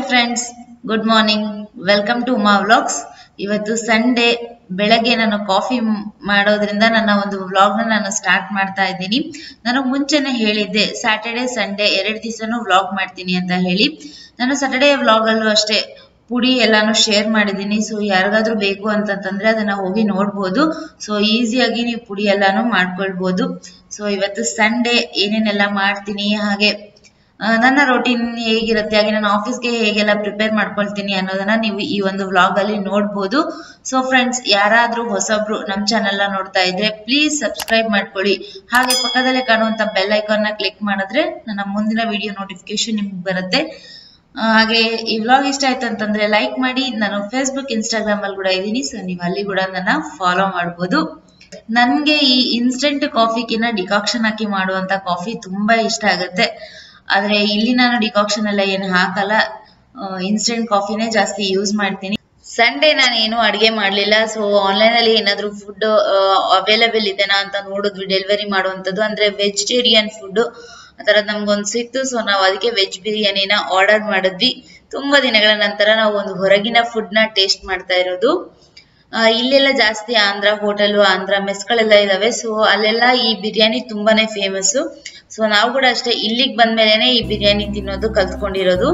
friends good morning welcome to Uma vlogs ಇವತ್ತು Sunday ಬೆಳಗ್ಗೆ ನಾನು ಕಾಫಿ ಮಾಡೋದ್ರಿಂದ ನನ್ನ ಒಂದು ವ್ಲಾಗ್ನ ನಾನು ಸ್ಟಾರ್ಟ್ ಮಾಡ್ತಾ ಇದ್ದೀನಿ ನಾನು ಮುಂಚೆನೆ ಹೇಳಿದ್ದೆ ಸ್ಯಾಟರ್ಡೆ ಸಂಡೇ ಎರಡು ದಿವಸನೂ ವ್ಲಾಗ್ ಮಾಡ್ತೀನಿ ಅಂತ ಹೇಳಿ ನಾನು ಸ್ಯಾಟರ್ಡೆ ವ್ಲಾಗಲ್ಲೂ ಅಷ್ಟೇ ಪುಡಿ ಎಲ್ಲಾನು ಶೇರ್ ಮಾಡಿದ್ದೀನಿ ಸೊ ಯಾರಿಗಾದ್ರೂ ಬೇಕು ಅಂತಂತಂದ್ರೆ ಅದನ್ನ ಹೋಗಿ ನೋಡ್ಬೋದು ಸೊ ಈಸಿಯಾಗಿ ನೀವು ಪುಡಿ ಎಲ್ಲಾನು ಮಾಡ್ಕೊಳ್ಬೋದು ಸೊ ಇವತ್ತು ಸಂಡೇ ಏನೇನೆಲ್ಲ ಮಾಡ್ತೀನಿ ಹಾಗೆ ಆ, ನನ್ನ ರೊಟೀನ್ ಹೇಗಿರುತ್ತೆ ಹಾಗೆ ನಾನು ಆಫೀಸ್ಗೆ ಹೇಗೆಲ್ಲ ಪ್ರಿಪೇರ್ ಮಾಡ್ಕೊಳ್ತೀನಿ ಅನ್ನೋದನ್ನ ನೀವು ಈ ಒಂದು ವ್ಲಾಗ್ ಅಲ್ಲಿ ನೋಡ್ಬೋದು ಸೊ ಫ್ರೆಂಡ್ಸ್ ಯಾರಾದ್ರೂ ಹೊಸಬ್ರು ನಮ್ಮ ಚಾನೆಲ್ ನೋಡ್ತಾ ಇದ್ರೆ ಪ್ಲೀಸ್ ಸಬ್ಸ್ಕ್ರೈಬ್ ಮಾಡ್ಕೊಳ್ಳಿ ಹಾಗೆ ಪಕ್ಕದಲ್ಲೇ ಕಾಣುವಂತ ಬೆಲ್ ಐಕಾನ್ ನ ಕ್ಲಿಕ್ ಮಾಡಿದ್ರೆ ನನ್ನ ಮುಂದಿನ ವಿಡಿಯೋ ನೋಟಿಫಿಕೇಶನ್ ನಿಮ್ಗೆ ಬರುತ್ತೆ ಆ, ಹಾಗೆ ಈ ವ್ಲಾಗ್ ಇಷ್ಟ ಆಯ್ತು ಅಂತಂದ್ರೆ ಲೈಕ್ ಮಾಡಿ ನಾನು ಫೇಸ್ಬುಕ್ ಇನ್ಸ್ಟಾಗ್ರಾಮ್ ಅಲ್ಲಿ ಕೂಡ ಇದ್ದೀನಿ ಸೊ ನೀವು ಅಲ್ಲಿ ಕೂಡ ನನ್ನ ಫಾಲೋ ಮಾಡ್ಬೋದು ನನ್ಗೆ ಈ ಇನ್ಸ್ಟೆಂಟ್ ಕಾಫಿಗಿನ ಡಿಕಾಕ್ಷನ್ ಹಾಕಿ ಮಾಡುವಂತ ಕಾಫಿ ತುಂಬಾ ಇಷ್ಟ ಆಗುತ್ತೆ ಆದ್ರೆ ಇಲ್ಲಿ ನಾನು ಡಿಕಾಕ್ಷನ್ ಎಲ್ಲ ಏನು ಹಾಕಲ್ಲ ಇನ್ಸ್ಟೆಂಟ್ ಕಾಫಿನೇ ಜಾಸ್ತಿ ಯೂಸ್ ಮಾಡ್ತೀನಿ ಸಂಡೇ ನಾನು ಏನು ಅಡಿಗೆ ಮಾಡ್ಲಿಲ್ಲ ಸೊ ಆನ್ಲೈನ್ ಅಲ್ಲಿ ಏನಾದ್ರು ಫುಡ್ ಅವೈಲಬಲ್ ಇದೆನಾ ಅಂತ ನೋಡಿದ್ವಿ ಡೆಲಿವರಿ ಮಾಡುವಂತದ್ದು ಅಂದ್ರೆ ವೆಜಿಟೇರಿಯನ್ ಫುಡ್ ಆತರ ನಮ್ಗೊಂದು ಸಿಕ್ತು ಸೊ ನಾವು ಅದಕ್ಕೆ ವೆಜ್ ಬಿರಿಯಾನಿನ ಆರ್ಡರ್ ಮಾಡಿದ್ವಿ ತುಂಬಾ ದಿನಗಳ ನಂತರ ನಾವು ಒಂದು ಹೊರಗಿನ ಫುಡ್ ನ ಟೇಸ್ಟ್ ಮಾಡ್ತಾ ಇರೋದು ಆ, ಇಲ್ಲೆಲ್ಲ ಜಾಸ್ತಿ ಆಂಧ್ರ ಹೋಟೆಲ್ ಆಂಧ್ರ ಮೆಸ್ಗಳೆಲ್ಲ ಇದಾವೆ ಸೊ ಅಲ್ಲೆಲ್ಲ ಈ ಬಿರಿಯಾನಿ ತುಂಬಾನೇ ಫೇಮಸ್ ಸೊ ನಾವು ಕೂಡ ಅಷ್ಟೇ ಇಲ್ಲಿಗೆ ಬಂದ್ಮೇಲೆನೆ ಈ ಬಿರಿಯಾನಿ ತಿನ್ನೋದು ಕಲ್ತ್ಕೊಂಡಿರೋದು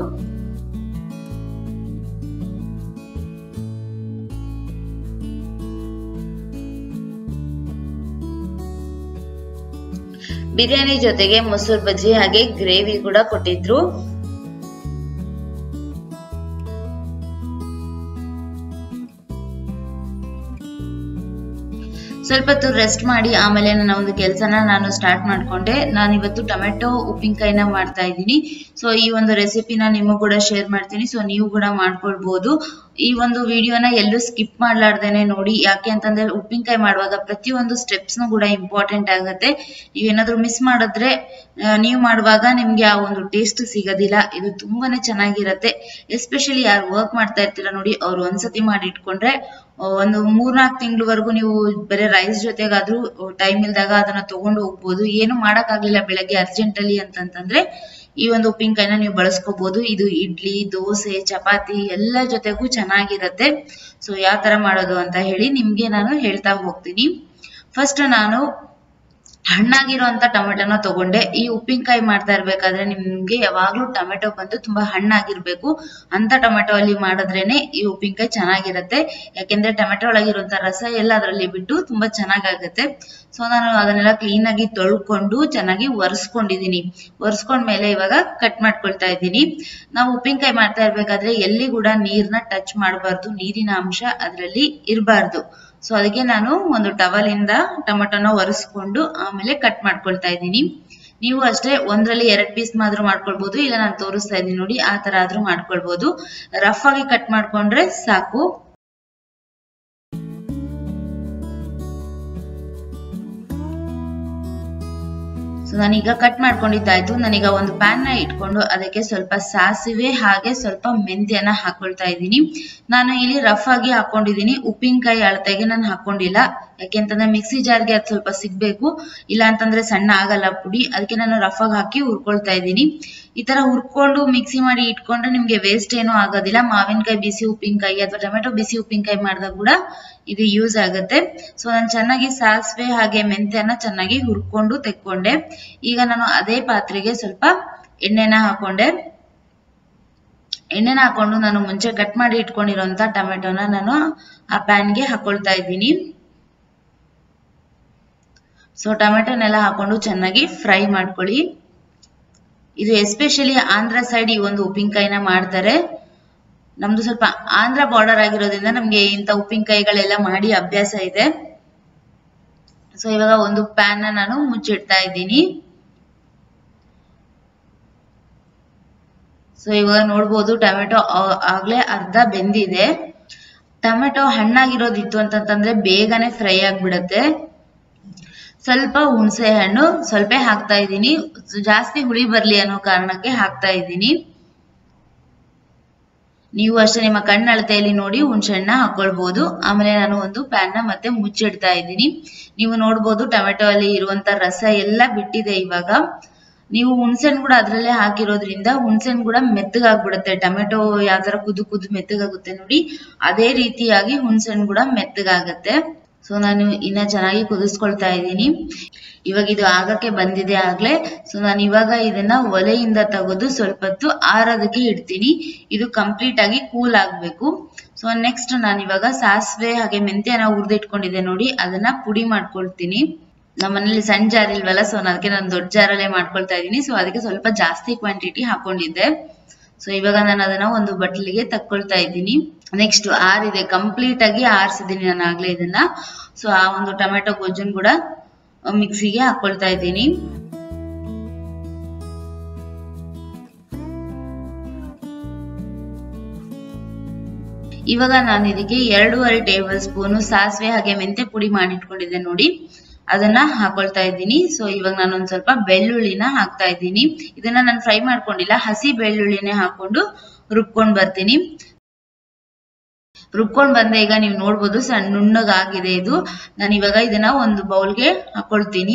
ಬಿರಿಯಾನಿ ಜೊತೆಗೆ ಮೊಸರು ಬಜ್ಜಿ ಹಾಗೆ ಗ್ರೇವಿ ಕೂಡ ಕೊಟ್ಟಿದ್ರು ಸ್ವಲ್ಪ ಹೊತ್ತು ರೆಸ್ಟ್ ಮಾಡಿ ಆಮೇಲೆ ನನ್ನ ಒಂದು ಕೆಲಸನ ನಾನು ಸ್ಟಾರ್ಟ್ ಮಾಡ್ಕೊಂಡೆ ನಾನು ಇವತ್ತು ಟೊಮೆಟೊ ಉಪ್ಪಿನಕಾಯಿನ ಮಾಡ್ತಾ ಇದ್ದೀನಿ ಸೊ ಈ ಒಂದು ರೆಸಿಪಿನ ನಿಮಗೂ ಕೂಡ ಶೇರ್ ಮಾಡ್ತೀನಿ ಸೊ ನೀವು ಕೂಡ ಮಾಡ್ಕೊಳ್ಬಹುದು ಈ ಒಂದು ವಿಡಿಯೋನ ಎಲ್ಲೂ ಸ್ಕಿಪ್ ಮಾಡ್ಲಾರ್ದೇನೆ ನೋಡಿ ಯಾಕೆ ಅಂತಂದ್ರೆ ಉಪ್ಪಿನಕಾಯಿ ಮಾಡುವಾಗ ಪ್ರತಿಯೊಂದು ಸ್ಟೆಪ್ಸ್ನು ಕೂಡ ಇಂಪಾರ್ಟೆಂಟ್ ಆಗುತ್ತೆ ನೀವೇನಾದ್ರೂ ಮಿಸ್ ಮಾಡಿದ್ರೆ ಆ, ನೀವು ಮಾಡುವಾಗ ನಿಮ್ಗೆ ಆ ಒಂದು ಟೇಸ್ಟ್ ಸಿಗೋದಿಲ್ಲ ಇದು ತುಂಬಾನೇ ಚೆನ್ನಾಗಿರತ್ತೆ ಎಸ್ಪೆಷಲಿ ಯಾರು ವರ್ಕ್ ಮಾಡ್ತಾ ಇರ್ತೀರಾ ನೋಡಿ ಅವ್ರು ಒಂದ್ಸತಿ ಮಾಡಿ ಇಟ್ಕೊಂಡ್ರೆ ಆ, ಒಂದು ಮೂರ್ನಾಲ್ಕು ತಿಂಗಳವರೆಗೂ ನೀವು ಬರೀ ರೈಸ್ ಜೊತೆಗಾದ್ರೂ ಟೈಮ್ ಇಲ್ದಾಗ ಅದನ್ನ ತಗೊಂಡು ಹೋಗ್ಬೋದು ಏನು ಮಾಡಕ್ಕಾಗ್ಲಿಲ್ಲ ಬೆಳಗ್ಗೆ ಅರ್ಜೆಂಟ್ ಅಲ್ಲಿ ಅಂತಂತಂದ್ರೆ ಈ ಒಂದು ಉಪ್ಪಿನಕಾಯಿನ ನೀವು ಬಳಸ್ಕೋಬಹುದು ಇದು ಇಡ್ಲಿ ದೋಸೆ ಚಪಾತಿ ಎಲ್ಲ ಜೊತೆಗೂ ಚೆನ್ನಾಗಿರತ್ತೆ ಸೊ ಯಾವ ತರ ಮಾಡೋದು ಅಂತ ಹೇಳಿ ನಿಮ್ಗೆ ನಾನು ಹೇಳ್ತಾ ಹೋಗ್ತೀನಿ ಫಸ್ಟ್ ನಾನು ಹಣ್ಣಾಗಿರುವಂತ ಟೊಮೆಟೊನ ತಗೊಂಡೆ ಈ ಉಪ್ಪಿನಕಾಯಿ ಮಾಡ್ತಾ ಇರ್ಬೇಕಾದ್ರೆ ನಿಮ್ಗೆ ಯಾವಾಗ್ಲೂ ಟೊಮೆಟೊ ಬಂದು ತುಂಬಾ ಹಣ್ಣಾಗಿರ್ಬೇಕು ಅಂತ ಟೊಮೆಟೊ ಅಲ್ಲಿ ಮಾಡಿದ್ರೇನೆ ಈ ಉಪ್ಪಿನಕಾಯಿ ಚೆನ್ನಾಗಿರತ್ತೆ ಯಾಕೆಂದ್ರೆ ಟೊಮೆಟೊ ಒಳಗಿರುವಂತ ರಸ ಎಲ್ಲ ಅದರಲ್ಲಿ ಬಿಟ್ಟು ತುಂಬಾ ಚೆನ್ನಾಗಾಗತ್ತೆ ಸೊ ನಾನು ಅದನ್ನೆಲ್ಲ ಕ್ಲೀನ್ ಆಗಿ ತೊಳ್ಕೊಂಡು ಚೆನ್ನಾಗಿ ಒರೆಸ್ಕೊಂಡಿದೀನಿ ಒರೆಸ್ಕೊಂಡ್ಮೇಲೆ ಇವಾಗ ಕಟ್ ಮಾಡ್ಕೊಳ್ತಾ ಇದ್ದೀನಿ ನಾವು ಉಪ್ಪಿನಕಾಯಿ ಮಾಡ್ತಾ ಇರ್ಬೇಕಾದ್ರೆ ಎಲ್ಲಿ ಕೂಡ ನೀರ್ನ ಟಚ್ ಮಾಡಬಾರ್ದು ನೀರಿನ ಅಂಶ ಅದರಲ್ಲಿ ಇರಬಾರ್ದು ಸೊ ಅದಕ್ಕೆ ನಾನು ಒಂದು ಟವಲ್ ಇಂದ ಟೊಮೆಟೊನ ಒರೆಸ್ಕೊಂಡು ಆಮೇಲೆ ಕಟ್ ಮಾಡ್ಕೊಳ್ತಾ ಇದ್ದೀನಿ ನೀವು ಅಷ್ಟೇ ಒಂದ್ರಲ್ಲಿ ಎರಡ್ ಪೀಸ್ ಮಾತ್ರ ಮಾಡ್ಕೊಳ್ಬಹುದು ಇಲ್ಲ ನಾನು ತೋರಿಸ್ತಾ ಇದ್ದೀನಿ ನೋಡಿ ಆ ತರ ಆದ್ರೂ ಮಾಡ್ಕೊಳ್ಬಹುದು ರಫ್ ಆಗಿ ಕಟ್ ಮಾಡ್ಕೊಂಡ್ರೆ ಸಾಕು ಸೊ ನಾನೀಗ ಕಟ್ ಮಾಡ್ಕೊಂಡಿದ್ದಾಯ್ತು ನಾನೀಗ ಒಂದು ಪ್ಯಾನ್ ನ ಇಟ್ಕೊಂಡು ಅದಕ್ಕೆ ಸ್ವಲ್ಪ ಸಾಸಿವೆ ಹಾಗೆ ಸ್ವಲ್ಪ ಮೆಂತ್ಯನ ಹಾಕೊಳ್ತಾ ಇದ್ದೀನಿ ನಾನು ಇಲ್ಲಿ ರಫ್ ಆಗಿ ಹಾಕೊಂಡಿದ್ದೀನಿ ಉಪ್ಪಿನಕಾಯಿ ಅಳತೆಗೆ ನಾನು ಹಾಕೊಂಡಿಲ್ಲ ಯಾಕೆಂತಂದ್ರೆ ಮಿಕ್ಸಿ ಜಾರ್ಗೆ ಅದು ಸ್ವಲ್ಪ ಸಿಗ್ಬೇಕು ಇಲ್ಲ ಅಂತಂದ್ರೆ ಸಣ್ಣ ಆಗಲ್ಲ ಪುಡಿ ಅದಕ್ಕೆ ನಾನು ರಫ್ ಆಗಿ ಹಾಕಿ ಹುರ್ಕೊಳ್ತಾ ಇದ್ದೀನಿ ಈ ತರ ಹುರ್ಕೊಂಡು ಮಿಕ್ಸಿ ಮಾಡಿ ಇಟ್ಕೊಂಡ್ರೆ ನಿಮ್ಗೆ ವೇಸ್ಟ್ ಏನೂ ಆಗೋದಿಲ್ಲ ಮಾವಿನಕಾಯಿ ಬಿಸಿ ಉಪ್ಪಿನಕಾಯಿ ಅಥವಾ ಟೊಮೆಟೊ ಬಿಸಿ ಉಪ್ಪಿನಕಾಯಿ ಮಾಡಿದಾಗ ಕೂಡ ಇದು ಯೂಸ್ ಆಗುತ್ತೆ ಸೊ ನಾನು ಚೆನ್ನಾಗಿ ಸಾಸಿವೆ ಹಾಗೆ ಮೆಂತ್ಯನ ಚೆನ್ನಾಗಿ ಹುರ್ಕೊಂಡು ತೆಕ್ಕೊಂಡೆ ಈಗ ನಾನು ಅದೇ ಪಾತ್ರೆಗೆ ಸ್ವಲ್ಪ ಎಣ್ಣೆನ ಹಾಕೊಂಡೆ ಎಣ್ಣೆನ ಹಾಕೊಂಡು ನಾನು ಮುಂಚೆ ಕಟ್ ಮಾಡಿ ಇಟ್ಕೊಂಡಿರೋಂತ ಟೊಮೆಟೊನ ನಾನು ಆ ಪ್ಯಾನ್ಗೆ ಹಾಕೊಳ್ತಾ ಇದ್ದೀನಿ ಸೊ ಟೊಮೆಟೊನೆಲ್ಲ ಹಾಕೊಂಡು ಚೆನ್ನಾಗಿ ಫ್ರೈ ಮಾಡ್ಕೊಳ್ಳಿ ಇದು ಎಸ್ಪೆಷಲಿ ಆಂಧ್ರ ಸೈಡ್ ಈ ಒಂದು ಉಪ್ಪಿನಕಾಯಿನ ಮಾಡ್ತಾರೆ ನಮ್ದು ಸ್ವಲ್ಪ ಆಂಧ್ರ ಬಾರ್ಡರ್ ಆಗಿರೋದ್ರಿಂದ ನಮ್ಗೆ ಇಂಥ ಉಪ್ಪಿನಕಾಯಿಗಳೆಲ್ಲ ಮಾಡಿ ಅಭ್ಯಾಸ ಇದೆ ಸೊ ಇವಾಗ ಒಂದು ಪ್ಯಾನ್ ನಾನು ಮುಚ್ಚಿಡ್ತಾ ಇದ್ದೀನಿ ಸೊ ಇವಾಗ ನೋಡ್ಬೋದು ಟೊಮೆಟೊ ಆಗ್ಲೇ ಅರ್ಧ ಬೆಂದಿದೆ ಟೊಮೆಟೊ ಹಣ್ಣಾಗಿರೋದಿತ್ತು ಅಂತಂತಂದ್ರೆ ಬೇಗನೆ ಫ್ರೈ ಆಗ್ಬಿಡತ್ತೆ ಸ್ವಲ್ಪ ಹುಣಸೆ ಹಣ್ಣು ಸ್ವಲ್ಪ ಹಾಕ್ತಾ ಇದ್ದೀನಿ ಜಾಸ್ತಿ ಹುಳಿ ಬರ್ಲಿ ಅನ್ನೋ ಕಾರಣಕ್ಕೆ ಹಾಕ್ತಾ ಇದ್ದೀನಿ ನೀವು ಅಷ್ಟೇ ನಿಮ್ಮ ಕಣ್ಣಳತೆಯಲ್ಲಿ ನೋಡಿ ಹುಣಸೆ ಹಣ್ಣ ಹಾಕೊಳ್ಬಹುದು ಆಮೇಲೆ ನಾನು ಒಂದು ಪ್ಯಾನ್ ನ ಮತ್ತೆ ಮುಚ್ಚಿಡ್ತಾ ಇದ್ದೀನಿ ನೀವು ನೋಡ್ಬೋದು ಟೊಮೆಟೊ ಅಲ್ಲಿ ಇರುವಂತ ರಸ ಎಲ್ಲ ಬಿಟ್ಟಿದೆ ಇವಾಗ ನೀವು ಹುಣ್ಸೆಹಣ್ಣು ಕೂಡ ಅದ್ರಲ್ಲೇ ಹಾಕಿರೋದ್ರಿಂದ ಹುಣ್ಸೆಹಣ್ಣು ಕೂಡ ಮೆತ್ತಗಾಗ್ಬಿಡುತ್ತೆ ಟೊಮೆಟೊ ಯಾವ ತರ ಕುದು ಕುದು ಮೆತ್ತಗಾಗುತ್ತೆ ನೋಡಿ ಅದೇ ರೀತಿಯಾಗಿ ಹುಣ್ಸೆಹಣ್ಣು ಕೂಡ ಮೆತ್ತಗಾಗತ್ತೆ ಸೊ ನಾನು ಇನ್ನ ಚೆನ್ನಾಗಿ ಕುದಿಸ್ಕೊಳ್ತಾ ಇದ್ದೀನಿ ಇವಾಗ ಇದು ಆಗಕ್ಕೆ ಬಂದಿದೆ ಆಗ್ಲೇ ಸೊ ನಾನು ಇವಾಗ ಇದನ್ನ ಒಲೆಯಿಂದ ತೆಗೆದು ಸ್ವಲ್ಪ ಹೊತ್ತು ಆರೋದಕ್ಕೆ ಇಡ್ತೀನಿ ಇದು ಕಂಪ್ಲೀಟ್ ಆಗಿ ಕೂಲ್ ಆಗ್ಬೇಕು ಸೊ ನೆಕ್ಸ್ಟ್ ನಾನು ಇವಾಗ ಸಾಸಿವೆ ಹಾಗೆ ಮೆಂತ್ಯನ ಹುರಿದಿಟ್ಕೊಂಡಿದ್ದೆ ನೋಡಿ ಅದನ್ನ ಪುಡಿ ಮಾಡ್ಕೊಳ್ತೀನಿ ನಮ್ಮ ಮನೇಲಿ ಸಣ್ಣ ಜಾರ್ ಇಲ್ವಲ್ಲ ಸೊ ಅದಕ್ಕೆ ನಾನು ದೊಡ್ಡ ಜಾರಲ್ಲೇ ಮಾಡ್ಕೊಳ್ತಾ ಇದ್ದೀನಿ ಸೊ ಅದಕ್ಕೆ ಸ್ವಲ್ಪ ಜಾಸ್ತಿ ಕ್ವಾಂಟಿಟಿ ಹಾಕೊಂಡಿದ್ದೆ ಸೊ ಇವಾಗ ನಾನು ಅದನ್ನ ಒಂದು ಬಟ್ಲಿಗೆ ತಕ್ಕೊಳ್ತಾ ಇದ್ದೀನಿ ನೆಕ್ಸ್ಟ್ ಆರಿದೆ ಕಂಪ್ಲೀಟ್ ಆಗಿ ಆರಿಸಿದ್ದೀನಿ ನಾನು ಆಗ್ಲೇ ಇದನ್ನ ಸೊ ಆ ಒಂದು ಟೊಮೆಟೊ ಗೊಜ್ಜನ್ ಕೂಡ ಮಿಕ್ಸಿಗೆ ಹಾಕೊಳ್ತಾ ಇದ್ದೀನಿ ಇವಾಗ ನಾನು ಇದಕ್ಕೆ ಎರಡೂವರೆ ಟೇಬಲ್ ಸ್ಪೂನು ಸಾಸಿವೆ ಹಾಗೆ ಮೆಂತೆ ಪುಡಿ ಮಾಡಿಟ್ಕೊಂಡಿದ್ದೆ ನೋಡಿ ಅದನ್ನ ಹಾಕೊಳ್ತಾ ಇದ್ದೀನಿ ಸೊ ಇವಾಗ ನಾನು ಒಂದ್ ಸ್ವಲ್ಪ ಬೆಳ್ಳುಳ್ಳಿನ ಹಾಕ್ತಾ ಇದ್ದೀನಿ ಇದನ್ನ ನಾನು ಫ್ರೈ ಮಾಡ್ಕೊಂಡಿಲ್ಲ ಹಸಿ ಬೆಳ್ಳುಳ್ಳಿನೇ ಹಾಕೊಂಡು ರುಬ್ಕೊಂಡ್ ಬರ್ತೀನಿ ರುಬ್ಕೊಂಡ್ ಬಂದೆ ಈಗ ನೀವು ನೋಡ್ಬೋದು ಸಣ್ಣ ನುಣ್ಣಗಾಗಿದೆ ಇದು ನಾನು ಇವಾಗ ಇದನ್ನ ಒಂದು ಬೌಲ್ಗೆ ಹಾಕೊಳ್ತೀನಿ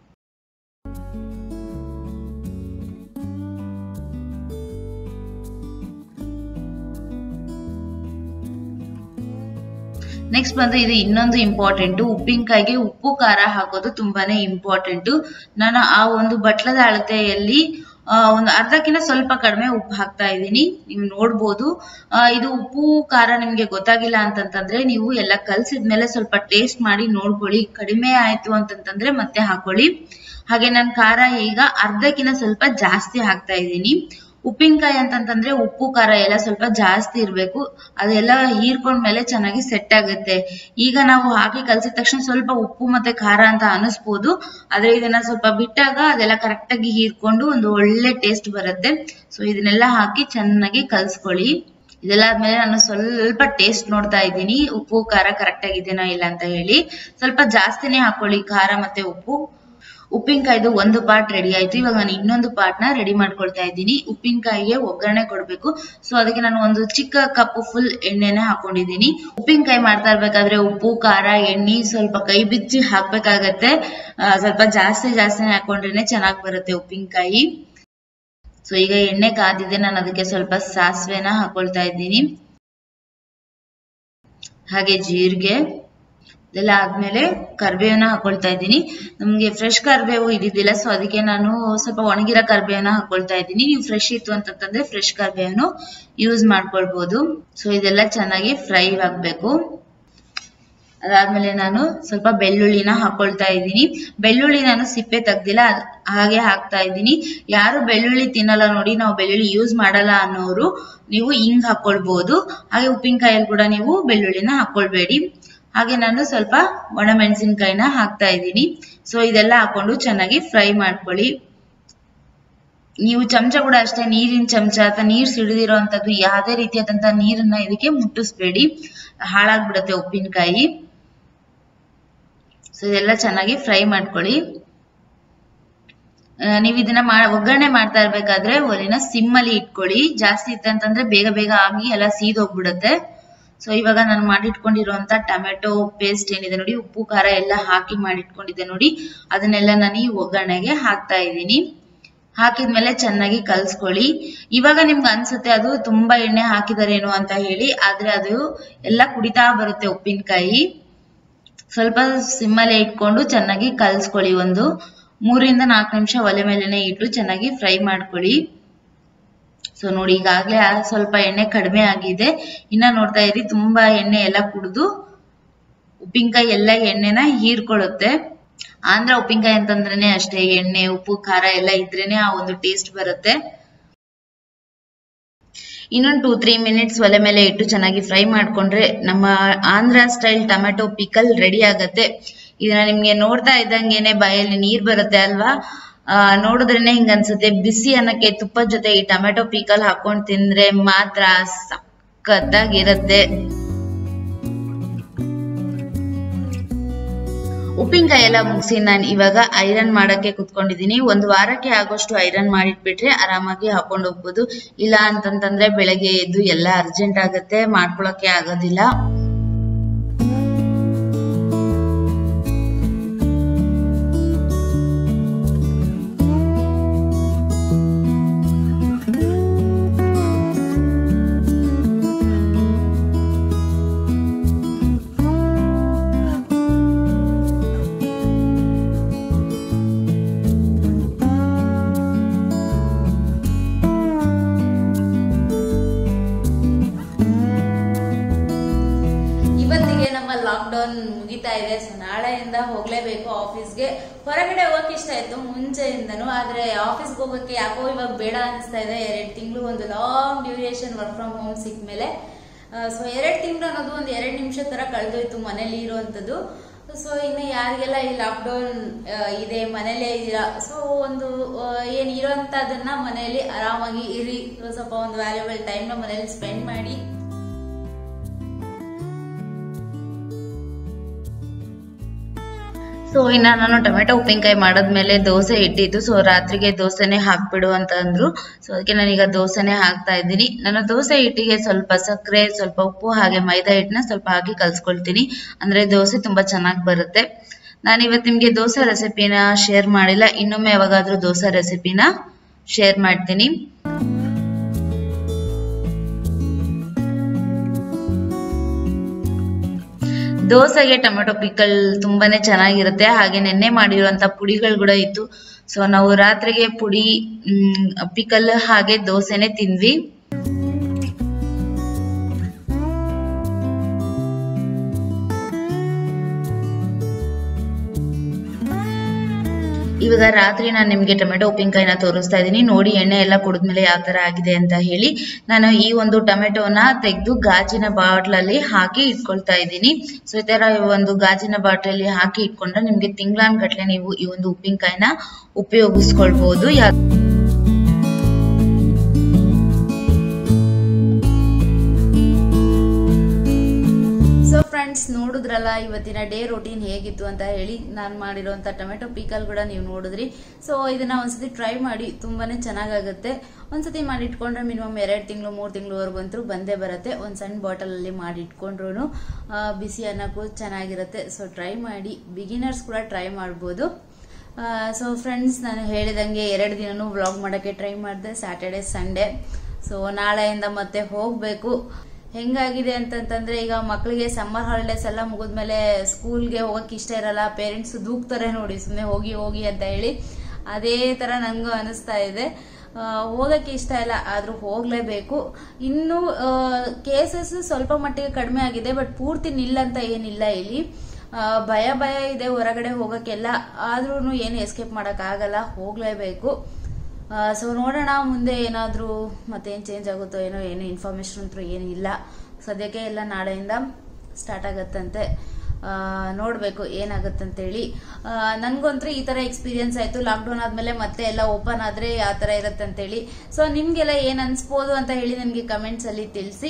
ನೆಕ್ಸ್ಟ್ ಬಂದು ಇದು ಇನ್ನೊಂದು ಇಂಪಾರ್ಟೆಂಟ್ ಉಪ್ಪಿನಕಾಯಿಗೆ ಉಪ್ಪು ಖಾರ ಹಾಕೋದು ತುಂಬಾನೇ ಇಂಪಾರ್ಟೆಂಟ್ ನಾನು ಆ ಒಂದು ಬಟ್ಲದ ಅಳತೆಯಲ್ಲಿ ಒಂದು ಅರ್ಧಕ್ಕಿಂತ ಸ್ವಲ್ಪ ಕಡಿಮೆ ಉಪ್ಪು ಹಾಕ್ತಾ ಇದ್ದೀನಿ ನೀವು ನೋಡ್ಬೋದು ಇದು ಉಪ್ಪು ಖಾರ ನಿಮ್ಗೆ ಗೊತ್ತಾಗಿಲ್ಲ ಅಂತಂತಂದ್ರೆ ನೀವು ಎಲ್ಲ ಕಲ್ಸಿದ್ಮೇಲೆ ಸ್ವಲ್ಪ ಟೇಸ್ಟ್ ಮಾಡಿ ನೋಡ್ಕೊಳ್ಳಿ ಕಡಿಮೆ ಆಯ್ತು ಅಂತಂತಂದ್ರೆ ಮತ್ತೆ ಹಾಕೊಳ್ಳಿ ಹಾಗೆ ನಾನು ಖಾರ ಈಗ ಅರ್ಧಕ್ಕಿಂತ ಸ್ವಲ್ಪ ಜಾಸ್ತಿ ಹಾಕ್ತಾ ಇದ್ದೀನಿ ಉಪ್ಪಿನಕಾಯಿ ಅಂತಂತಂದ್ರೆ ಉಪ್ಪು ಖಾರ ಎಲ್ಲ ಸ್ವಲ್ಪ ಜಾಸ್ತಿ ಇರಬೇಕು ಅದೆಲ್ಲ ಹೀರ್ಕೊಂಡ್ಮೇಲೆ ಚೆನ್ನಾಗಿ ಸೆಟ್ ಆಗುತ್ತೆ ಈಗ ನಾವು ಹಾಕಿ ಕಲ್ಸಿದ ತಕ್ಷಣ ಸ್ವಲ್ಪ ಉಪ್ಪು ಮತ್ತೆ ಖಾರ ಅಂತ ಅನಿಸ್ಬೋದು ಆದ್ರೆ ಇದನ್ನ ಸ್ವಲ್ಪ ಬಿಟ್ಟಾಗ ಅದೆಲ್ಲ ಕರೆಕ್ಟ್ ಆಗಿ ಹೀರ್ಕೊಂಡು ಒಂದು ಒಳ್ಳೆ ಟೇಸ್ಟ್ ಬರುತ್ತೆ ಸೊ ಇದನ್ನೆಲ್ಲ ಹಾಕಿ ಚೆನ್ನಾಗಿ ಕಲ್ಸ್ಕೊಳ್ಳಿ ಇದೆಲ್ಲ ಆದ್ಮೇಲೆ ನಾನು ಸ್ವಲ್ಪ ಟೇಸ್ಟ್ ನೋಡ್ತಾ ಇದ್ದೀನಿ ಉಪ್ಪು ಖಾರ ಕರೆಕ್ಟ್ ಆಗಿದೆನಾ ಇಲ್ಲ ಅಂತ ಹೇಳಿ ಸ್ವಲ್ಪ ಜಾಸ್ತಿನೇ ಹಾಕೊಳ್ಳಿ ಖಾರ ಮತ್ತೆ ಉಪ್ಪು ಉಪ್ಪಿನಕಾಯ್ದು ಒಂದು ಪಾರ್ಟ್ ರೆಡಿ ಆಯ್ತು ಇವಾಗ ನಾನು ಇನ್ನೊಂದು ಪಾರ್ಟ್ ನ ರೆಡಿ ಮಾಡ್ಕೊಳ್ತಾ ಇದ್ದೀನಿ ಉಪ್ಪಿನಕಾಯಿಗೆ ಒಗ್ಗರಣೆ ಕೊಡ್ಬೇಕು ಸೊ ಅದಕ್ಕೆ ನಾನು ಒಂದು ಚಿಕ್ಕ ಕಪ್ ಫುಲ್ ಎಣ್ಣೆನೆ ಹಾಕೊಂಡಿದ್ದೀನಿ ಉಪ್ಪಿನಕಾಯಿ ಮಾಡ್ತಾ ಇರ್ಬೇಕಾದ್ರೆ ಉಪ್ಪು ಖಾರ ಎಣ್ಣೆ ಸ್ವಲ್ಪ ಕೈ ಬಿಚ್ಚಿ ಹಾಕ್ಬೇಕಾಗತ್ತೆ ಸ್ವಲ್ಪ ಜಾಸ್ತಿ ಜಾಸ್ತಿನೇ ಹಾಕೊಂಡ್ರೇನೆ ಚೆನ್ನಾಗಿ ಬರುತ್ತೆ ಉಪ್ಪಿನಕಾಯಿ ಸೊ ಈಗ ಎಣ್ಣೆ ಕಾದಿದೆ ನಾನು ಅದಕ್ಕೆ ಸ್ವಲ್ಪ ಸಾಸಿವೆನ ಹಾಕೊಳ್ತಾ ಇದ್ದೀನಿ ಹಾಗೆ ಜೀರಿಗೆ ಇದೆಲ್ಲ ಆದ್ಮೇಲೆ ಕರ್ಬೇವನ್ನ ಹಾಕೊಳ್ತಾ ಇದ್ದೀನಿ ನಮ್ಗೆ ಫ್ರೆಶ್ ಕರ್ಬೇವು ಇದ್ದಿದ್ದಿಲ್ಲ ಸೊ ಅದಕ್ಕೆ ನಾನು ಸ್ವಲ್ಪ ಒಣಗಿರೋ ಕರ್ಬೇವನ್ನ ಹಾಕೊಳ್ತಾ ಇದ್ದೀನಿ ನೀವು ಫ್ರೆಶ್ ಇತ್ತು ಅಂತಂತಂದ್ರೆ ಫ್ರೆಶ್ ಕರ್ಬೇವನ್ನು ಯೂಸ್ ಮಾಡ್ಕೊಳ್ಬಹುದು ಸೊ ಇದೆಲ್ಲ ಚೆನ್ನಾಗಿ ಫ್ರೈ ಆಗ್ಬೇಕು ಅದಾದ್ಮೇಲೆ ನಾನು ಸ್ವಲ್ಪ ಬೆಳ್ಳುಳ್ಳಿನ ಹಾಕೊಳ್ತಾ ಇದ್ದೀನಿ ಬೆಳ್ಳುಳ್ಳಿ ನಾನು ಸಿಪ್ಪೆ ತೆಗ್ದಿಲ್ಲ ಹಾಗೆ ಹಾಕ್ತಾ ಇದ್ದೀನಿ ಯಾರು ಬೆಳ್ಳುಳ್ಳಿ ತಿನ್ನಲ್ಲ ನೋಡಿ ನಾವು ಬೆಳ್ಳುಳ್ಳಿ ಯೂಸ್ ಮಾಡಲ್ಲ ಅನ್ನೋರು ನೀವು ಹಿಂಗ್ ಹಾಕೊಳ್ಬಹುದು ಹಾಗೆ ಉಪ್ಪಿನಕಾಯಲ್ಲಿ ಕೂಡ ನೀವು ಬೆಳ್ಳುಳ್ಳಿನ ಹಾಕೊಳ್ಬೇಡಿ ಹಾಗೆ ನಾನು ಸ್ವಲ್ಪ ಒಣಮೆಣಸಿನ್ಕಾಯಿನ ಹಾಕ್ತಾ ಇದ್ದೀನಿ ಸೊ ಇದೆಲ್ಲ ಹಾಕೊಂಡು ಚೆನ್ನಾಗಿ ಫ್ರೈ ಮಾಡ್ಕೊಳ್ಳಿ ನೀವು ಚಮಚ ಕೂಡ ಅಷ್ಟೇ ನೀರಿನ ಚಮಚ ಅಥವಾ ನೀರ್ ಸಿಡಿದಿರೋ ಅಂತದ್ದು ಯಾವುದೇ ರೀತಿಯಾದಂತಹ ನೀರನ್ನ ಇದಕ್ಕೆ ಮುಟ್ಟಿಸ್ಬೇಡಿ ಹಾಳಾಗ್ಬಿಡತ್ತೆ ಉಪ್ಪಿನಕಾಯಿ ಸೊ ಇದೆಲ್ಲ ಚೆನ್ನಾಗಿ ಫ್ರೈ ಮಾಡ್ಕೊಳ್ಳಿ ನೀವು ಇದನ್ನ ಮಾ ಒಗ್ಗರಣೆ ಮಾಡ್ತಾ ಇರ್ಬೇಕಾದ್ರೆ ಒಲಿನ ಸಿಮ್ಮಲ್ಲಿ ಇಟ್ಕೊಳ್ಳಿ ಜಾಸ್ತಿ ಇತ್ತಂತಂದ್ರೆ ಬೇಗ ಬೇಗ ಆಗಿ ಎಲ್ಲ ಸೀದೋಗ್ಬಿಡುತ್ತೆ ಸೊ ಇವಾಗ ನಾನು ಮಾಡಿಟ್ಕೊಂಡಿರುವಂತ ಟೊಮೆಟೊ ಪೇಸ್ಟ್ ಏನಿದೆ ನೋಡಿ ಉಪ್ಪು ಖಾರ ಎಲ್ಲ ಹಾಕಿ ಮಾಡಿಟ್ಕೊಂಡಿದ್ದೆ ನೋಡಿ ಅದನ್ನೆಲ್ಲ ನಾನು ಈ ಒಗ್ಗರಣೆಗೆ ಹಾಕ್ತಾ ಇದ್ದೀನಿ ಹಾಕಿದ್ಮೇಲೆ ಚೆನ್ನಾಗಿ ಕಲ್ಸ್ಕೊಳ್ಳಿ ಇವಾಗ ನಿಮ್ಗೆ ಅನ್ಸುತ್ತೆ ಅದು ತುಂಬಾ ಎಣ್ಣೆ ಹಾಕಿದಾರೇನೋ ಅಂತ ಹೇಳಿ ಆದ್ರೆ ಅದು ಎಲ್ಲ ಕುಡಿತಾ ಬರುತ್ತೆ ಉಪ್ಪಿನಕಾಯಿ ಸ್ವಲ್ಪ ಸಿಮ್ಮಲ್ಲೇ ಇಟ್ಕೊಂಡು ಚೆನ್ನಾಗಿ ಕಲ್ಸ್ಕೊಳ್ಳಿ ಒಂದು ಮೂರಿಂದ ನಾಲ್ಕು ನಿಮಿಷ ಒಲೆ ಮೇಲೆನೆ ಇಟ್ಟು ಚೆನ್ನಾಗಿ ಫ್ರೈ ಮಾಡ್ಕೊಳ್ಳಿ ಸೊ ನೋಡಿ ಈಗಾಗ್ಲೇ ಸ್ವಲ್ಪ ಎಣ್ಣೆ ಕಡಿಮೆ ಆಗಿದೆ ಇನ್ನ ನೋಡ್ತಾ ಇರಿ ತುಂಬಾ ಎಣ್ಣೆ ಎಲ್ಲ ಕುಡಿದು ಉಪ್ಪಿನಕಾಯಿ ಎಲ್ಲ ಎಣ್ಣೆನ ಹೀರ್ಕೊಳ್ಳುತ್ತೆ ಆಂಧ್ರ ಉಪ್ಪಿನಕಾಯಿ ಅಂತಂದ್ರೇನೆ ಅಷ್ಟೇ ಎಣ್ಣೆ ಉಪ್ಪು ಖಾರ ಎಲ್ಲ ಇದ್ರೇನೆ ಆ ಒಂದು ಟೇಸ್ಟ್ ಬರುತ್ತೆ ಇನ್ನೊಂದು ಟೂ ತ್ರೀ ಮಿನಿಟ್ಸ್ ಒಲೆ ಮೇಲೆ ಇಟ್ಟು ಚೆನ್ನಾಗಿ ಫ್ರೈ ಮಾಡ್ಕೊಂಡ್ರೆ ನಮ್ಮ Andhra style tomato pickle ready ಆಗತ್ತೆ ಇದನ್ನ ನಿಮ್ಗೆ ನೋಡ್ತಾ ಇದ್ದಂಗೆನೆ ಬಾಯಲ್ಲಿ ನೀರ್ ಬರುತ್ತೆ ಅಲ್ವಾ ಆ ನೋಡಿದ್ರೇನೆ ಹಿಂಗ ಅನ್ಸುತ್ತೆ ಬಿಸಿ ಅನ್ನಕ್ಕೆ ತುಪ್ಪದ ಜೊತೆ ಈ ಟೊಮೆಟೊ ಪೀಕಲ್ ಹಾಕೊಂಡ್ ತಿಂದ್ರೆ ಮಾತ್ರ ಸಖತ್ತಾಗಿರತ್ತೆ ಉಪ್ಪಿನಕಾಯಿ ಎಲ್ಲ ಮುಗಿಸಿ ನಾನು ಇವಾಗ ಐರನ್ ಮಾಡಕ್ಕೆ ಕುತ್ಕೊಂಡಿದ್ದೀನಿ ಒಂದು ವಾರಕ್ಕೆ ಆಗೋಷ್ಟು ಐರನ್ ಮಾಡಿಟ್ಬಿಟ್ರೆ ಆರಾಮಾಗಿ ಹಾಕೊಂಡು ಹೋಗ್ಬೋದು ಇಲ್ಲ ಅಂತಂತಂದ್ರೆ ಬೆಳಗ್ಗೆ ಎದ್ದು ಎಲ್ಲ ಅರ್ಜೆಂಟ್ ಆಗತ್ತೆ ಮಾಡ್ಕೊಳಕ್ಕೆ ಆಗೋದಿಲ್ಲ ಸೊ ನಾಳೆಯಿಂದ ಹೋಗ್ಲೇಬೇಕು ಆಫೀಸ್ಗೆ ಹೊರಗಡೆ ಹೋಗಕ್ ಇಷ್ಟ ಆಯ್ತು ಮುಂಚೆಯಿಂದನು ಆದ್ರೆ ಆಫೀಸ್ಗೆ ಹೋಗಕ್ಕೆ ಯಾಕೋ ಇವಾಗ ಬೇಡ ಅನಿಸ್ತಾ ಇದೆ ಎರಡ್ ತಿಂಗಳು ಒಂದು long duration work from home ಸಿಕ್ಕ ಮೇಲೆ ಸೊ ಎರಡ್ ತಿಂಗಳು ಅನ್ನೋದು ಒಂದು ಎರಡ್ ನಿಮಿಷ ತರ ಕಳೆದೋಯ್ತು ಮನೇಲಿ ಇರುವಂತದ್ದು ಸೊ ಇನ್ನು ಯಾರಿಗೆಲ್ಲ ಈ ಲಾಕ್ಡೌನ್ ಇದೆ ಮನೇಲೇ ಇದ್ದೀರಾ ಸೊ ಒಂದು ಆ, ಏನ್ ಇರೋಂಥದ್ದನ್ನ ಮನೆಯಲ್ಲಿ ಆರಾಮಾಗಿ ಇರಿ ಸ್ವಲ್ಪ ಒಂದು ವ್ಯಾಲ್ಯೂಬಲ್ ಟೈಮ್ನ ಮನೇಲಿ ಸ್ಪೆಂಡ್ ಮಾಡಿ ಸೊ ಇನ್ನ ನಾನು ಟೊಮೆಟೊ ಉಪ್ಪಿನಕಾಯಿ ಮಾಡದ್ಮೇಲೆ ದೋಸೆ ಇಟ್ಟಿದ್ದು ಸೊ ರಾತ್ರಿಗೆ ದೋಸೆನೆ ಹಾಕ್ಬಿಡು ಅಂತ ಅಂದ್ರು ಸೊ ಅದಕ್ಕೆ ನಾನೀಗ ದೋಸೆನೆ ಹಾಕ್ತಾ ಇದ್ದೀನಿ ನನ್ನ ದೋಸೆ ಹಿಟ್ಟಿಗೆ ಸ್ವಲ್ಪ ಸಕ್ಕರೆ ಸ್ವಲ್ಪ ಉಪ್ಪು ಹಾಗೆ ಮೈದಾ ಹಿಟ್ಟನ್ನ ಸ್ವಲ್ಪ ಹಾಕಿ ಕಲ್ಸ್ಕೊಳ್ತೀನಿ ಅಂದ್ರೆ ದೋಸೆ ತುಂಬಾ ಚೆನ್ನಾಗಿ ಬರುತ್ತೆ ನಾನು ಇವತ್ತು ನಿಮ್ಗೆ ದೋಸೆ ರೆಸಿಪಿನ ಶೇರ್ ಮಾಡಿಲ್ಲ ಇನ್ನೊಮ್ಮೆ ಯಾವಾಗಾದ್ರೂ ದೋಸೆ ರೆಸಿಪಿನ ಶೇರ್ ಮಾಡ್ತೀನಿ ದೋಸೆಗೆ ಟೊಮೆಟೊ ಪಿಕಲ್ ತುಂಬಾನೇ ಚೆನ್ನಾಗಿರುತ್ತೆ ಹಾಗೆ ನೆನ್ನೆ ಮಾಡಿರುವಂತ ಪುಡಿಗಳು ಕೂಡ ಇತ್ತು ಸೊ ನಾವು ರಾತ್ರಿಗೆ ಪುಡಿ ಪಿಕಲ್ ಹಾಗೆ ದೋಸೆನೆ ತಿಂದ್ವಿ ಇವಾಗ ರಾತ್ರಿ ನಾನು ನಿಮ್ಗೆ ಟೊಮೆಟೊ ಉಪ್ಪಿನಕಾಯಿನ ತೋರಿಸ್ತಾ ಇದ್ದೀನಿ ನೋಡಿ ಎಣ್ಣೆ ಎಲ್ಲ ಕುಡಿದ್ಮೇಲೆ ಯಾವ ತರ ಆಗಿದೆ ಅಂತ ಹೇಳಿ ನಾನು ಈ ಒಂದು ಟೊಮೆಟೊನ ತೆಗೆದು ಗಾಜಿನ ಬಾಟ್ಲಲ್ಲಿ ಹಾಕಿ ಇಟ್ಕೊಳ್ತಾ ಇದ್ದೀನಿ ಸೊ ಈ ತರ ಒಂದು ಗಾಜಿನ ಬಾಟ್ಲಲ್ಲಿ ಹಾಕಿ ಇಟ್ಕೊಂಡ್ರೆ ನಿಮ್ಗೆ ತಿಂಗಳಾನ್ಗಟ್ಲೆ ನೀವು ಈ ಒಂದು ಉಪ್ಪಿನಕಾಯಿನ ಉಪಯೋಗಿಸ್ಕೊಳ್ಬಹುದು ಯಾ ಸೊ ಫ್ರೆಂಡ್ಸ್ ನೋಡಿದ್ರಲ್ಲ ಇವತ್ತಿನ ಡೇ ರೊಟೀನ್ ಹೇಗಿತ್ತು ಅಂತ ಹೇಳಿ ನಾನು ಮಾಡಿರುವಂತ ಟೊಮೆಟೊ ಪೀಕಲ್ ಕೂಡ ನೀವು ನೋಡಿದ್ರಿ ಸೊ ಇದನ್ನ ಒಂದ್ಸತಿ ಟ್ರೈ ಮಾಡಿ ತುಂಬಾನೇ ಚೆನ್ನಾಗಾಗುತ್ತೆ ಒಂದ್ಸತಿ ಮಾಡಿ ಇಟ್ಕೊಂಡ್ರೆ ಮಿನಿಮಮ್ ಎರಡು ತಿಂಗಳು ಮೂರು ತಿಂಗಳವರೆಗಂತೂ ಬಂದೇ ಬರುತ್ತೆ ಒಂದ್ ಸಣ್ಣ ಬಾಟಲ್ ಅಲ್ಲಿ ಮಾಡಿ ಇಟ್ಕೊಂಡ್ರು ಬಿಸಿ ಅನ್ನಕ್ಕೂ ಚೆನ್ನಾಗಿರುತ್ತೆ ಸೊ ಟ್ರೈ ಮಾಡಿ ಬಿಗಿನರ್ಸ್ ಕೂಡ ಟ್ರೈ ಮಾಡ್ಬೋದು ಸೊ ಫ್ರೆಂಡ್ಸ್ ನಾನು ಹೇಳಿದಂಗೆ ಎರಡು ದಿನನೂ ವ್ಲಾಗ್ ಮಾಡೋಕ್ಕೆ ಟ್ರೈ ಮಾಡಿದೆ ಸ್ಯಾಟರ್ಡೆ ಸಂಡೇ ಸೊ ನಾಳೆಯಿಂದ ಮತ್ತೆ ಹೋಗಬೇಕು ಹೆಂಗಾಗಿದೆ ಅಂತಂತಂದ್ರೆ ಈಗ ಮಕ್ಕಳಿಗೆ ಸಮ್ಮರ್ ಹಾಲಿಡೇಸ್ ಎಲ್ಲ ಮುಗಿದ್ಮೇಲೆ ಸ್ಕೂಲ್ಗೆ ಹೋಗಕ್ ಇಷ್ಟ ಇರಲ್ಲ ಪೇರೆಂಟ್ಸ್ ದೂಕ್ತಾರೆ ನೋಡಿ ಸುಮ್ಮನೆ ಹೋಗಿ ಹೋಗಿ ಅಂತ ಹೇಳಿ ಅದೇ ತರ ನಂಗೂ ಅನಿಸ್ತಾ ಇದೆ ಆ, ಹೋಗಕ್ಕೆ ಇಷ್ಟ ಇಲ್ಲ ಆದ್ರೂ ಹೋಗ್ಲೇಬೇಕು ಇನ್ನು ಕೇಸಸ್ ಸ್ವಲ್ಪ ಮಟ್ಟಿಗೆ ಕಡಿಮೆ ಆಗಿದೆ ಬಟ್ ಪೂರ್ತಿ ನಿಲ್ಲಂತ ಏನಿಲ್ಲ ಇಲ್ಲಿ ಆ, ಭಯ ಭಯ ಇದೆ ಹೊರಗಡೆ ಹೋಗಕ್ಕೆಲ್ಲ ಆದ್ರೂ ಏನು ಎಸ್ಕೇಪ್ ಮಾಡಕ್ ಆಗಲ್ಲ ಹೋಗ್ಲೇಬೇಕು ಸೊ ನೋಡೋಣ ಮುಂದೆ ಏನಾದರೂ ಮತ್ತೇನು ಚೇಂಜ್ ಆಗುತ್ತೋ ಏನೋ ಏನು ಇನ್ಫಾರ್ಮೇಶನ್ ಅಂತೂ ಏನು ಇಲ್ಲ ಸದ್ಯಕ್ಕೆ ಎಲ್ಲ ನಾಳೆಯಿಂದ ಸ್ಟಾರ್ಟ್ ಆಗತ್ತಂತೆ ಆ, ನೋಡ್ಬೇಕು ಏನಾಗತ್ತಂತೇಳಿ ನನ್ಗಂತೂ ಈ ತರ ಎಕ್ಸ್ಪೀರಿಯನ್ಸ್ ಆಯ್ತು ಲಾಕ್ಡೌನ್ ಆದ್ಮೇಲೆ ಮತ್ತೆ ಎಲ್ಲ ಓಪನ್ ಆದ್ರೆ ಯಾವ ತರ ಇರತ್ತಂತೇಳಿ ಸೊ ನಿಮ್ಗೆಲ್ಲ ಏನ್ ಅನ್ಸ್ಬೋದು ಅಂತ ಹೇಳಿ ನನಗೆ ಕಮೆಂಟ್ಸ್ ಅಲ್ಲಿ ತಿಳಿಸಿ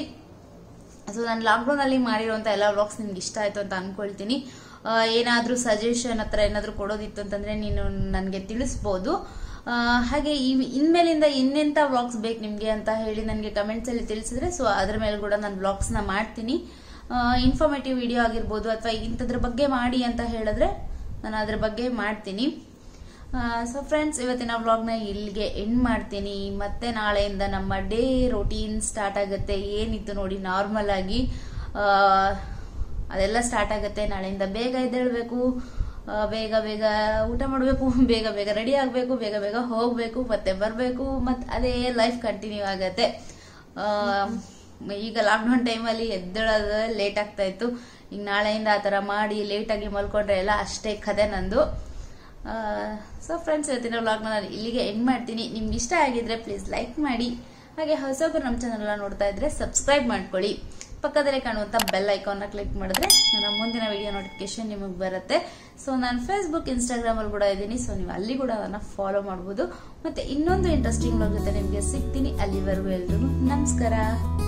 ಸೊ ನಾನು ಲಾಕ್ಡೌನ್ ಅಲ್ಲಿ ಮಾಡಿರುವಂತ ಎಲ್ಲ ವ್ಲಾಗ್ಸ್ ನಿಮ್ಗೆ ಇಷ್ಟ ಆಯ್ತು ಅಂತ ಅನ್ಕೊಳ್ತೀನಿ ಆ, ಏನಾದ್ರೂ ಸಜೆಷನ್ ಹತ್ರ ಏನಾದ್ರೂ ಕೊಡೋದಿತ್ತು ಅಂತಂದ್ರೆ ನೀನು ನನಗೆ ತಿಳಿಸ್ಬೋದು ಆ, ಹಾಗೆ ಈ ಇನ್ಮೇಲಿಂದ ಇನ್ನೆಂತ ವ್ಲಾಗ್ಸ್ ಬೇಕು ನಿಮ್ಗೆ ಅಂತ ಹೇಳಿ ನನಗೆ ಕಮೆಂಟ್ಸ್ ಅಲ್ಲಿ ತಿಳಿಸಿದ್ರೆ ಸೊ ಅದ್ರ ಮೇಲೆ ಕೂಡ ನಾನು ವ್ಲಾಗ್ಸ್ ನ ಮಾಡ್ತೀನಿ ಇನ್ಫಾರ್ಮೇಟಿವ್ ವಿಡಿಯೋ ಆಗಿರ್ಬೋದು ಅಥವಾ ಇಂಥದ್ರ ಬಗ್ಗೆ ಮಾಡಿ ಅಂತ ಹೇಳಿದ್ರೆ ನಾನು ಅದ್ರ ಬಗ್ಗೆ ಮಾಡ್ತೀನಿ ಸೊ ಫ್ರೆಂಡ್ಸ್ ಇವತ್ತಿನ ವ್ಲಾಗ್ನ ಇಲ್ಲಿಗೆ ಎಂಡ್ ಮಾಡ್ತೀನಿ ಮತ್ತೆ ನಾಳೆಯಿಂದ ನಮ್ಮ ಡೇ ರೊಟೀನ್ ಸ್ಟಾರ್ಟ್ ಆಗುತ್ತೆ ಏನಿತ್ತು ನೋಡಿ ನಾರ್ಮಲ್ ಆಗಿ ಆ, ಅದೆಲ್ಲ ಸ್ಟಾರ್ಟ್ ಆಗುತ್ತೆ ನಾಳೆಯಿಂದ ಬೇಗ ಎದ್ದೇಳಬೇಕು ಬೇಗ ಬೇಗ ಊಟ ಮಾಡಬೇಕು ಬೇಗ ಬೇಗ ರೆಡಿ ಆಗಬೇಕು ಬೇಗ ಬೇಗ ಹೋಗಬೇಕು ಮತ್ತೆ ಬರಬೇಕು ಮತ್ತೆ ಅದೇ ಲೈಫ್ ಕಂಟಿನ್ಯೂ ಆಗತ್ತೆ ಆ, ಈಗ ಲಾಕ್ಡೌನ್ ಟೈಮಲ್ಲಿ ಎದ್ದೇಳೋದು ಲೇಟ್ ಆಗ್ತಾ ಇತ್ತು ಈಗ ನಾಳೆಯಿಂದ ಆ ಥರ ಮಾಡಿ ಲೇಟಾಗಿ ಮಲ್ಕೊಂಡ್ರೆ ಎಲ್ಲ ಅಷ್ಟೇ ಕದೆ ನಂದು ಸೊ ಫ್ರೆಂಡ್ಸ್ ಇವತ್ತಿನ ವ್ಲಾಗ್ನ ನಾನು ಇಲ್ಲಿಗೆ ಎಂಡ್ ಮಾಡ್ತೀನಿ ನಿಮ್ಗೆ ಇಷ್ಟ ಆಗಿದ್ರೆ ಪ್ಲೀಸ್ ಲೈಕ್ ಮಾಡಿ ಹಾಗೆ ಹೊಸೊಬ್ಬರು ನಮ್ಮ ಚಾನಲ್ನ ನೋಡ್ತಾ ಇದ್ರೆ ಸಬ್ಸ್ಕ್ರೈಬ್ ಮಾಡ್ಕೊಳ್ಳಿ ಪಕ್ಕದಲ್ಲೇ ಕಾಣುವಂಥ ಬೆಲ್ ಐಕಾನ್ನ ಕ್ಲಿಕ್ ಮಾಡಿದ್ರೆ ನನ್ನ ಮುಂದಿನ ವಿಡಿಯೋ ನೋಟಿಫಿಕೇಶನ್ ನಿಮಗೆ ಬರುತ್ತೆ ಸೊ ನಾನು ಫೇಸ್ಬುಕ್ ಇನ್ಸ್ಟಾಗ್ರಾಮಲ್ಲಿ ಕೂಡ ಇದ್ದೀನಿ ಸೊ ನೀವು ಅಲ್ಲಿ ಕೂಡ ಅದನ್ನು ಫಾಲೋ ಮಾಡ್ಬೋದು ಮತ್ತೆ ಇನ್ನೊಂದು ಇಂಟ್ರೆಸ್ಟಿಂಗ್ ಜೊತೆ ನಿಮಗೆ ಸಿಗ್ತೀನಿ ಅಲ್ಲಿವರೆಗೂ ಎಲ್ರಿಗೂ ನಮಸ್ಕಾರ